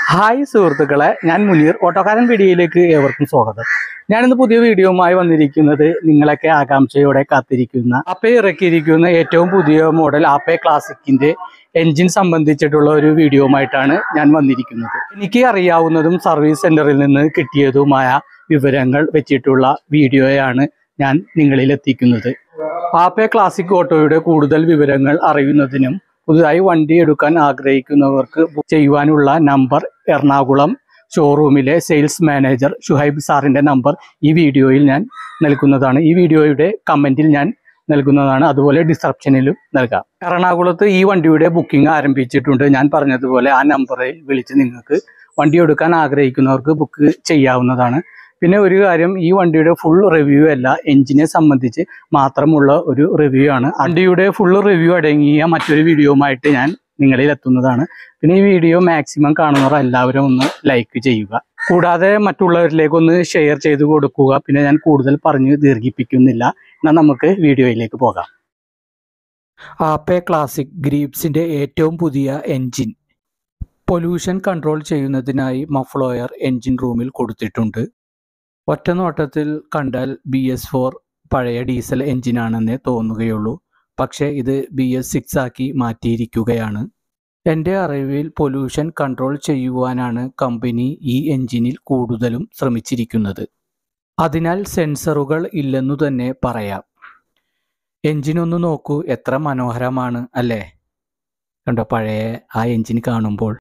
hi സുഹൃത്തുക്കളെ ഞാൻ മുനീർ ഓട്ടോക്കാരൻ വീഡിയോയിലേക്ക് ഏവർക്കും സ്വാഗതം ഞാനിന്ന് പുതിയ വീഡിയോയുമായി വന്നിരിക്കുന്നത് നിങ്ങളൊക്കെ ആകാംക്ഷയോടെ കാത്തിരിക്കുന്ന അപ്പേ ഇറക്കിയിരിക്കുന്ന ഏറ്റവും പുതിയ മോഡൽ ആപ്പേ ക്ലാസിക്കിന്റെ എൻജിൻ സംബന്ധിച്ചിട്ടുള്ള ഒരു വീഡിയോയുമായിട്ടാണ് ഞാൻ വന്നിരിക്കുന്നത് എനിക്ക് അറിയാവുന്നതും സർവീസ് സെന്ററിൽ നിന്ന് കിട്ടിയതുമായ വിവരങ്ങൾ വെച്ചിട്ടുള്ള വീഡിയോയാണ് ഞാൻ നിങ്ങളിൽ എത്തിക്കുന്നത് ആപ്പേ ക്ലാസിക് ഓട്ടോയുടെ കൂടുതൽ വിവരങ്ങൾ അറിയുന്നതിനും പുതുതായി വണ്ടി എടുക്കാൻ ആഗ്രഹിക്കുന്നവർക്ക് ബുക്ക് ചെയ്യുവാനുള്ള നമ്പർ എറണാകുളം ഷോറൂമിലെ സെയിൽസ് മാനേജർ ഷുഹൈബ് സാറിന്റെ നമ്പർ ഈ വീഡിയോയിൽ ഞാൻ നൽകുന്നതാണ് ഈ വീഡിയോയുടെ കമന്റിൽ ഞാൻ നൽകുന്നതാണ് അതുപോലെ ഡിസ്ക്രിപ്ഷനിലും നൽകാം എറണാകുളത്ത് ഈ വണ്ടിയുടെ ബുക്കിംഗ് ആരംഭിച്ചിട്ടുണ്ട് ഞാൻ പറഞ്ഞതുപോലെ ആ നമ്പറിൽ വിളിച്ച് നിങ്ങൾക്ക് വണ്ടി എടുക്കാൻ ആഗ്രഹിക്കുന്നവർക്ക് ബുക്ക് ചെയ്യാവുന്നതാണ് പിന്നെ ഒരു കാര്യം ഈ വണ്ടിയുടെ ഫുൾ റിവ്യൂ അല്ല എഞ്ചിനെ സംബന്ധിച്ച് മാത്രമുള്ള ഒരു റിവ്യൂ ആണ് വണ്ടിയുടെ ഫുൾ റിവ്യൂ അടങ്ങിയ മറ്റൊരു വീഡിയോയുമായിട്ട് ഞാൻ നിങ്ങളിൽ എത്തുന്നതാണ് പിന്നെ ഈ വീഡിയോ മാക്സിമം കാണുന്നവർ എല്ലാവരും ഒന്ന് ലൈക്ക് ചെയ്യുക കൂടാതെ മറ്റുള്ളവരിലേക്ക് ഒന്ന് ഷെയർ ചെയ്ത് കൊടുക്കുക പിന്നെ ഞാൻ കൂടുതൽ പറഞ്ഞ് ദീർഘിപ്പിക്കുന്നില്ല എന്നാൽ നമുക്ക് വീഡിയോയിലേക്ക് പോകാം ആപ്പെ ക്ലാസിക് ഗ്രീപ്സിന്റെ ഏറ്റവും പുതിയ എൻജിൻ പൊല്യൂഷൻ കൺട്രോൾ ചെയ്യുന്നതിനായി മഫ്ലോയർ എൻജിൻ റൂമിൽ കൊടുത്തിട്ടുണ്ട് ഒറ്റ നോട്ടത്തിൽ കണ്ടാൽ ബി എസ് ഫോർ പഴയ ഡീസൽ എൻജിനാണെന്നേ തോന്നുകയുള്ളൂ പക്ഷേ ഇത് ബി എസ് സിക്സ് ആക്കി മാറ്റിയിരിക്കുകയാണ് എൻ്റെ അറിവിൽ പൊല്യൂഷൻ കൺട്രോൾ ചെയ്യുവാനാണ് കമ്പനി ഈ എൻജിനിൽ കൂടുതലും ശ്രമിച്ചിരിക്കുന്നത് അതിനാൽ സെൻസറുകൾ ഇല്ലെന്നു തന്നെ പറയാം എൻജിനൊന്ന് നോക്കൂ എത്ര മനോഹരമാണ് അല്ലേ കണ്ടോ പഴയ ആ എൻജിൻ കാണുമ്പോൾ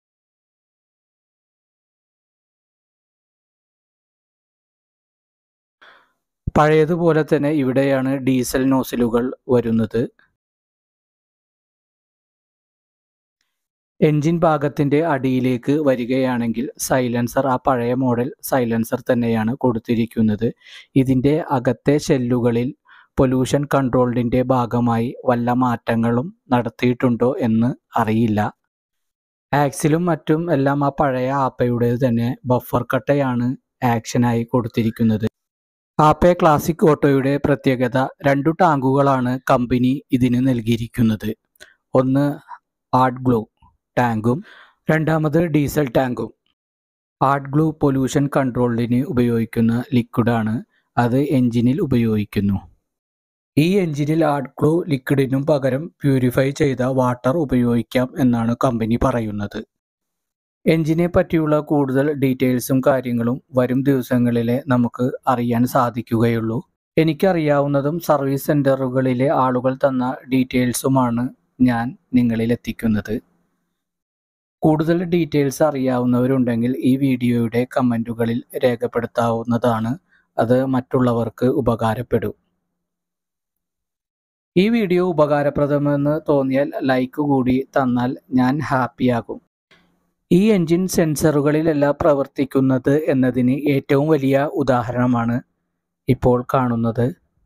പഴയതുപോലെ തന്നെ ഇവിടെയാണ് ഡീസൽ നോസിലുകൾ വരുന്നത് എൻജിൻ ഭാഗത്തിന്റെ അടിയിലേക്ക് വരികയാണെങ്കിൽ സൈലൻസർ ആ പഴയ മോഡൽ സൈലൻസർ തന്നെയാണ് കൊടുത്തിരിക്കുന്നത് ഇതിന്റെ അകത്തെ ഷെല്ലുകളിൽ പൊല്യൂഷൻ കൺട്രോളിന്റെ ഭാഗമായി വല്ല മാറ്റങ്ങളും നടത്തിയിട്ടുണ്ടോ എന്ന് അറിയില്ല ആക്സിലും മറ്റും എല്ലാം ആ പഴയ ആപ്പയുടേത് തന്നെ ബഫർ കട്ടയാണ് ആക്ഷനായി കൊടുത്തിരിക്കുന്നത് ആപ്പെ ക്ലാസിക് ഓട്ടോയുടെ പ്രത്യേകത രണ്ടു ടാങ്കുകളാണ് കമ്പനി ഇതിന് നൽകിയിരിക്കുന്നത് ഒന്ന് ആർട്ട് ഗ്ലൂ ടാങ്കും രണ്ടാമത് ഡീസൽ ടാങ്കും ആർട്ട് ഗ്ലൂ പൊല്യൂഷൻ കൺട്രോളിന് ഉപയോഗിക്കുന്ന ലിക്വിഡാണ് അത് എഞ്ചിനിൽ ഉപയോഗിക്കുന്നു ഈ എഞ്ചിനിൽ ആർട്ട് ഗ്ലൂ ലിക്വിഡിനും പകരം പ്യൂരിഫൈ ചെയ്ത വാട്ടർ ഉപയോഗിക്കാം എന്നാണ് കമ്പനി പറയുന്നത് എഞ്ചിനെ പറ്റിയുള്ള കൂടുതൽ ഡീറ്റെയിൽസും കാര്യങ്ങളും വരും ദിവസങ്ങളിലെ നമുക്ക് അറിയാൻ സാധിക്കുകയുള്ളൂ എനിക്കറിയാവുന്നതും സർവീസ് സെന്ററുകളിലെ ആളുകൾ തന്ന ഡീറ്റെയിൽസുമാണ് ഞാൻ നിങ്ങളിൽ എത്തിക്കുന്നത് കൂടുതൽ ഡീറ്റെയിൽസ് അറിയാവുന്നവരുണ്ടെങ്കിൽ ഈ വീഡിയോയുടെ കമൻറ്റുകളിൽ രേഖപ്പെടുത്താവുന്നതാണ് അത് മറ്റുള്ളവർക്ക് ഉപകാരപ്പെടും ഈ വീഡിയോ ഉപകാരപ്രദമെന്ന് തോന്നിയാൽ ലൈക്ക് കൂടി തന്നാൽ ഞാൻ ഹാപ്പിയാകും ഈ എൻജിൻ സെൻസറുകളിലല്ല പ്രവർത്തിക്കുന്നത് എന്നതിന് ഏറ്റവും വലിയ ഉദാഹരണമാണ് ഇപ്പോൾ കാണുന്നത്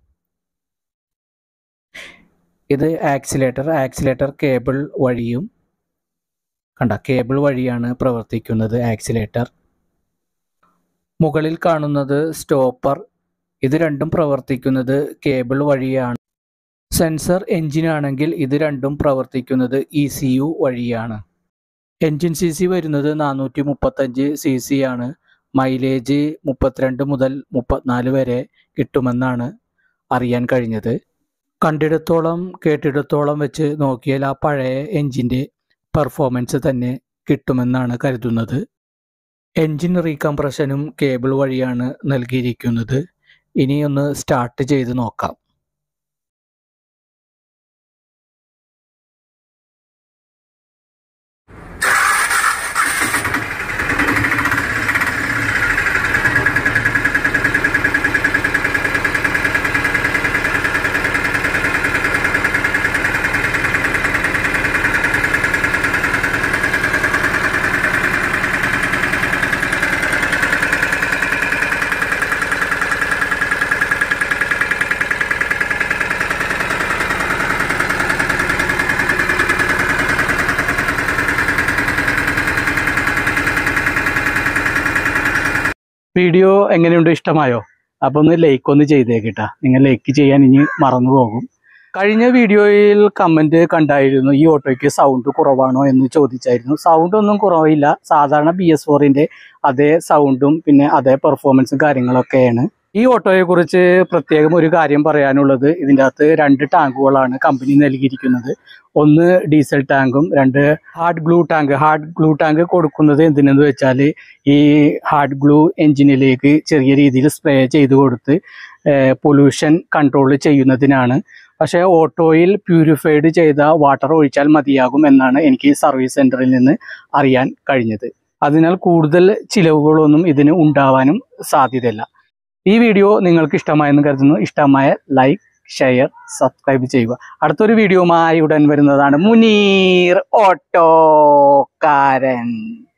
ഇത് ആക്സിലേറ്റർ ആക്സിലേറ്റർ കേബിൾ വഴിയും കണ്ട കേബിൾ വഴിയാണ് പ്രവർത്തിക്കുന്നത് ആക്സിലേറ്റർ മുകളിൽ കാണുന്നത് സ്റ്റോപ്പർ ഇത് രണ്ടും പ്രവർത്തിക്കുന്നത് കേബിൾ വഴിയാണ് സെൻസർ എൻജിനാണെങ്കിൽ ഇത് രണ്ടും പ്രവർത്തിക്കുന്നത് ഇ സി യു വഴിയാണ് എൻജിൻ സി സി വരുന്നത് നാനൂറ്റി മുപ്പത്തഞ്ച് സി സി ആണ് മൈലേജ് മുപ്പത്തിരണ്ട് മുതൽ മുപ്പത്തിനാല് വരെ കിട്ടുമെന്നാണ് അറിയാൻ കഴിഞ്ഞത് കണ്ടിടത്തോളം കേട്ടിടത്തോളം വെച്ച് നോക്കിയാൽ ആ പഴയ എൻജിൻ്റെ പെർഫോമൻസ് തന്നെ കിട്ടുമെന്നാണ് കരുതുന്നത് എൻജിൻ റീകംപ്രഷനും കേബിൾ വഴിയാണ് നൽകിയിരിക്കുന്നത് ഇനിയൊന്ന് സ്റ്റാർട്ട് ചെയ്ത് നോക്കാം വീഡിയോ എങ്ങനെയുണ്ട് ഇഷ്ടമായോ അപ്പോൾ ഒന്ന് ലൈക്ക് ഒന്ന് ചെയ്തേക്കിട്ടാ നിങ്ങൾ ലൈക്ക് ചെയ്യാൻ ഇനി മറന്നു പോകും കഴിഞ്ഞ വീഡിയോയിൽ കമന്റ് കണ്ടായിരുന്നു ഈ ഓട്ടോയ്ക്ക് സൗണ്ട് കുറവാണോ എന്ന് ചോദിച്ചായിരുന്നു സൗണ്ട് ഒന്നും കുറവില്ല സാധാരണ ബി എസ് ഫോറിന്റെ അതേ സൗണ്ടും പിന്നെ അതേ പെർഫോമൻസും കാര്യങ്ങളൊക്കെയാണ് ഈ ഓട്ടോയെ കുറിച്ച് പ്രത്യേകം ഒരു കാര്യം പറയാനുള്ളത് ഇതിൻ്റെ അകത്ത് രണ്ട് ടാങ്കുകളാണ് കമ്പനി നൽകിയിരിക്കുന്നത് ഒന്ന് ഡീസൽ ടാങ്കും രണ്ട് AdBlue tank AdBlue tank കൊടുക്കുന്നത് എന്തിനെന്ന് വെച്ചാൽ ഈ ഹാർഡ് ഗ്ലൂ എഞ്ചിനിലേക്ക് ചെറിയ രീതിയിൽ സ്പ്രേ ചെയ്ത് കൊടുത്ത് പൊല്യൂഷൻ കൺട്രോൾ ചെയ്യുന്നതിനാണ് പക്ഷേ ഓട്ടോയിൽ പ്യൂരിഫൈഡ് ചെയ്ത വാട്ടർ ഒഴിച്ചാൽ മതിയാകും എന്നാണ് എനിക്ക് സർവീസ് സെൻറ്ററിൽ നിന്ന് അറിയാൻ കഴിഞ്ഞത് അതിനാൽ കൂടുതൽ ചിലവുകളൊന്നും ഇതിന് ഉണ്ടാവാനും സാധ്യതയില്ല ഈ വീഡിയോ നിങ്ങൾക്ക് ഇഷ്ടമായെന്ന് കരുതുന്നു ഇഷ്ടമായ ലൈക്ക് ഷെയർ സബ്സ്ക്രൈബ് ചെയ്യുക അടുത്തൊരു വീഡിയോയുമായി ഉടൻ വരുന്നതാണ് മുനീർ ഓട്ടോക്കാരൻ